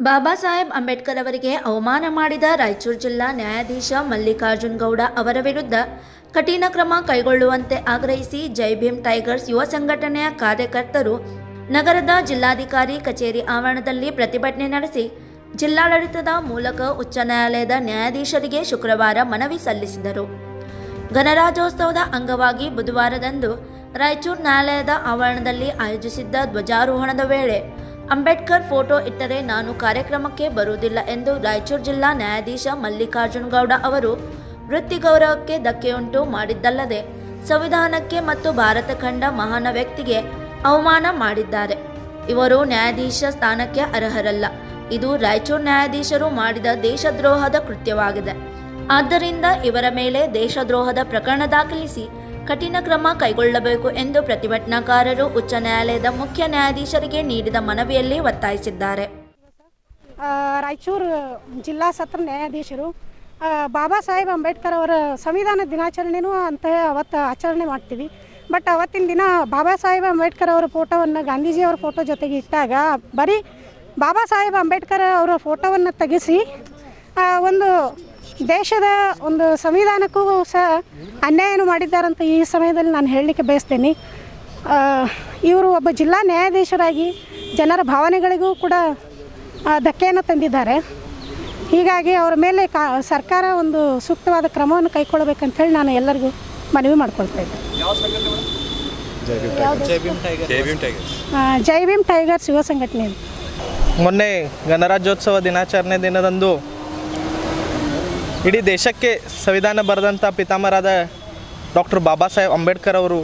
ಬಾಬಾ ಸಾಹೇಬ್ ಅಂಬೇಡ್ಕರ್ ಅವರಿಗೆ ಅವಮಾನ ಮಾಡಿದ ರಾಯಚೂರು ಜಿಲ್ಲಾ ನ್ಯಾಯಾಧೀಶ ಮಲ್ಲಿಕಾರ್ಜುನ್ ಗೌಡ ಅವರ ವಿರುದ್ಧ ಕಠಿಣ ಕ್ರಮ ಕೈಗೊಳ್ಳುವಂತೆ ಆಗ್ರಹಿಸಿ ಜೈ ಭೀಮ್ ಟೈಗರ್ಸ್ ಯುವ ಸಂಘಟನೆಯ ಕಾರ್ಯಕರ್ತರು ನಗರದ ಜಿಲ್ಲಾಧಿಕಾರಿ ಕಚೇರಿ ಆವರಣದಲ್ಲಿ ಪ್ರತಿಭಟನೆ ನಡೆಸಿ ಜಿಲ್ಲಾಡಳಿತದ ಮೂಲಕ ಉಚ್ಚ ನ್ಯಾಯಾಲಯದ ನ್ಯಾಯಾಧೀಶರಿಗೆ ಶುಕ್ರವಾರ ಮನವಿ ಸಲ್ಲಿಸಿದರು ಗಣರಾಜ್ಯೋತ್ಸವದ ಅಂಗವಾಗಿ ಬುಧವಾರದಂದು ರಾಯಚೂರು ನ್ಯಾಯಾಲಯದ ಆವರಣದಲ್ಲಿ ಆಯೋಜಿಸಿದ್ದ ಧ್ವಜಾರೋಹಣದ ವೇಳೆ ಅಂಬೇಡ್ಕರ್ ಫೋಟೋ ಇಟ್ಟರೆ ನಾನು ಕಾರ್ಯಕ್ರಮಕ್ಕೆ ಬರುವುದಿಲ್ಲ ಎಂದು ರಾಯಚೂರು ಜಿಲ್ಲಾ ನ್ಯಾಯಾಧೀಶ ಮಲ್ಲಿಕಾರ್ಜುನ್ ಗೌಡ ಅವರು ವೃತ್ತಿ ಗೌರವಕ್ಕೆ ಧಕ್ಕೆಯುಂಟು ಮಾಡಿದ್ದಲ್ಲದೆ ಸಂವಿಧಾನಕ್ಕೆ ಮತ್ತು ಭಾರತ ಕಂಡ ಮಹಾನ ವ್ಯಕ್ತಿಗೆ ಅವಮಾನ ಮಾಡಿದ್ದಾರೆ ಇವರು ನ್ಯಾಯಾಧೀಶ ಸ್ಥಾನಕ್ಕೆ ಅರ್ಹರಲ್ಲ ಇದು ರಾಯಚೂರು ನ್ಯಾಯಾಧೀಶರು ಮಾಡಿದ ದೇಶದ್ರೋಹದ ಕೃತ್ಯವಾಗಿದೆ ಆದ್ದರಿಂದ ಇವರ ಮೇಲೆ ದೇಶದ್ರೋಹದ ಪ್ರಕರಣ ದಾಖಲಿಸಿ ಕಠಿಣ ಕ್ರಮ ಕೈಗೊಳ್ಳಬೇಕು ಎಂದು ಪ್ರತಿಭಟನಾಕಾರರು ಉಚ್ಚ ನ್ಯಾಯಾಲಯದ ಮುಖ್ಯ ನ್ಯಾಯಾಧೀಶರಿಗೆ ನೀಡಿದ ಮನವಿಯಲ್ಲಿ ಒತ್ತಾಯಿಸಿದ್ದಾರೆ ಆ, ರಾಯಚೂರು ಜಿಲ್ಲಾ ಸತ್ರ ನ್ಯಾಯಾಧೀಶರು ಆ, ಬಾಬಾ ಸಾಹೇಬ್ ಅಂಬೇಡ್ಕರ್ ಅವರ ಸಂವಿಧಾನ ದಿನಾಚರಣೆನೂ ಅಂತ ಅವತ್ತು ಆಚರಣೆ ಮಾಡ್ತೀವಿ ಬಟ್ ಅವತ್ತಿನ ದಿನ ಬಾಬಾ ಸಾಹೇಬ್ ಅಂಬೇಡ್ಕರ್ ಅವರ ಫೋಟೋವನ್ನು ಗಾಂಧೀಜಿಯವರ ಫೋಟೋ ಜೊತೆಗೆ ಇಟ್ಟಾಗ ಬರೀ ಬಾಬಾ ಸಾಹೇಬ್ ಅಂಬೇಡ್ಕರ್ ಅವರ ಫೋಟೋವನ್ನು ತೆಗೆಸಿ ಆ, ಒಂದು ದೇಶದ ಒಂದು ಸಂವಿಧಾನಕ್ಕೂ ಸಹ ಅನ್ಯಾಯವನ್ನು ಮಾಡಿದ್ದಾರಂತ ಈ ಸಮಯದಲ್ಲಿ ನಾನು ಹೇಳಲಿಕ್ಕೆ ಬಯಸ್ತೇನೆ ಆ, ಇವರು ಒಬ್ಬ ಜಿಲ್ಲಾ ನ್ಯಾಯಾಧೀಶರಾಗಿ ಜನರ ಭಾವನೆಗಳಿಗೂ ಕೂಡ ಆ, ಧಕ್ಕೆಯನ್ನು ತಂದಿದ್ದಾರೆ ಹೀಗಾಗಿ ಅವರ ಮೇಲೆ ಕಾ ಸರ್ಕಾರ ಒಂದು ಸೂಕ್ತವಾದ ಕ್ರಮವನ್ನು ಕೈಗೊಳ್ಳಬೇಕಂತೇಳಿ ನಾನು ಎಲ್ಲರಿಗೂ ಮನವಿ ಮಾಡ್ಕೊಳ್ತಾ ಇದ್ದೆ ಜೈ ಭೀಮ್ ಟೈಗರ್ಸ್ ಆ, ಜೈ ಭೀಮ್ ಟೈಗರ್ಸ್ ಯುವ ಸಂಘಟನೆ ಅಂತ. ಮೊನ್ನೆ ಗಣರಾಜ್ಯೋತ್ಸವ ದಿನಾಚರಣೆ ದಿನದಂದು ಇಡೀ ದೇಶಕ್ಕೆ ಸಂವಿಧಾನ ಬರೆದಂಥ ಪಿತಾಮಹರಾದ ಡಾಕ್ಟರ್ ಬಾಬಾ ಸಾಹೇಬ್ ಅಂಬೇಡ್ಕರ್ ಅವರು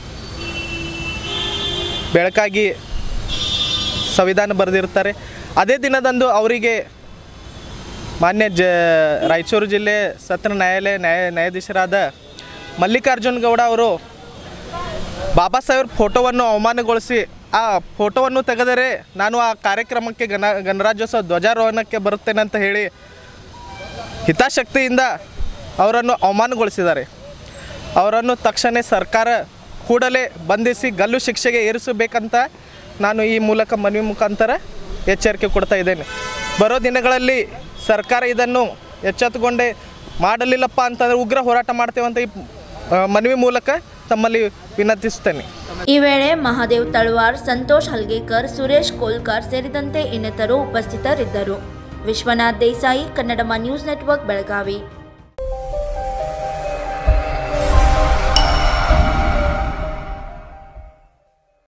ಬೆಳಕಾಗಿ ಸಂವಿಧಾನ ಬರೆದಿರ್ತಾರೆ ಅದೇ ದಿನದಂದು ಅವರಿಗೆ ಮಾನ್ಯ ಜ ರಾಯಚೂರು ಜಿಲ್ಲೆ ಸತ್ರ ನ್ಯಾಯಾಲಯ ನ್ಯಾಯ ನ್ಯಾಯಾಧೀಶರಾದ ಮಲ್ಲಿಕಾರ್ಜುನ್ ಗೌಡ ಅವರು ಬಾಬಾ ಸಾಹೇಬ್ರ ಫೋಟೋವನ್ನು ಅವಮಾನಗೊಳಿಸಿ ಆ ಫೋಟೋವನ್ನು ತೆಗೆದರೆ ನಾನು ಆ ಕಾರ್ಯಕ್ರಮಕ್ಕೆ ಗಣ ಗಣರಾಜ್ಯೋತ್ಸವ ಧ್ವಜಾರೋಹಣಕ್ಕೆ ಬರುತ್ತೇನೆ ಅಂತ ಹೇಳಿ ಹಿತಾಸಕ್ತಿಯಿಂದ ಅವರನ್ನು ಅವಮಾನಗೊಳಿಸಿದ್ದಾರೆ ಅವರನ್ನು ತಕ್ಷಣ ಸರ್ಕಾರ ಕೂಡಲೇ ಬಂಧಿಸಿ ಗಲ್ಲು ಶಿಕ್ಷೆಗೆ ಏರಿಸಬೇಕಂತ ನಾನು ಈ ಮೂಲಕ ಮನವಿ ಮುಖಾಂತರ ಎಚ್ಚರಿಕೆ ಕೊಡ್ತಾ ಇದ್ದೇನೆ ಬರೋ ದಿನಗಳಲ್ಲಿ ಸರ್ಕಾರ ಇದನ್ನು ಎಚ್ಚೆತ್ತುಕೊಂಡೇ ಮಾಡಲಿಲ್ಲಪ್ಪ ಅಂತಂದರೆ ಉಗ್ರ ಹೋರಾಟ ಮಾಡ್ತೇವೆ ಅಂತ ಈ ಆ, ಮನವಿ ಮೂಲಕ ತಮ್ಮಲ್ಲಿ ವಿನಂತಿಸ್ತೇನೆ ಈ ವೇಳೆ ಮಹಾದೇವ್ ತಳವಾರ್ ಸಂತೋಷ್ ಹಲ್ಗೇಕರ್ ಸುರೇಶ್ ಕೋಲ್ಕರ್ ಸೇರಿದಂತೆ ಇನ್ನಿತರು ಉಪಸ್ಥಿತರಿದ್ದರು ವಿಶ್ವನಾಥ್ ದೇಸಾಯಿ ಕನ್ನಡಮ ನ್ಯೂಸ್ ನೆಟ್ವರ್ಕ್ ಬೆಳಗಾವಿ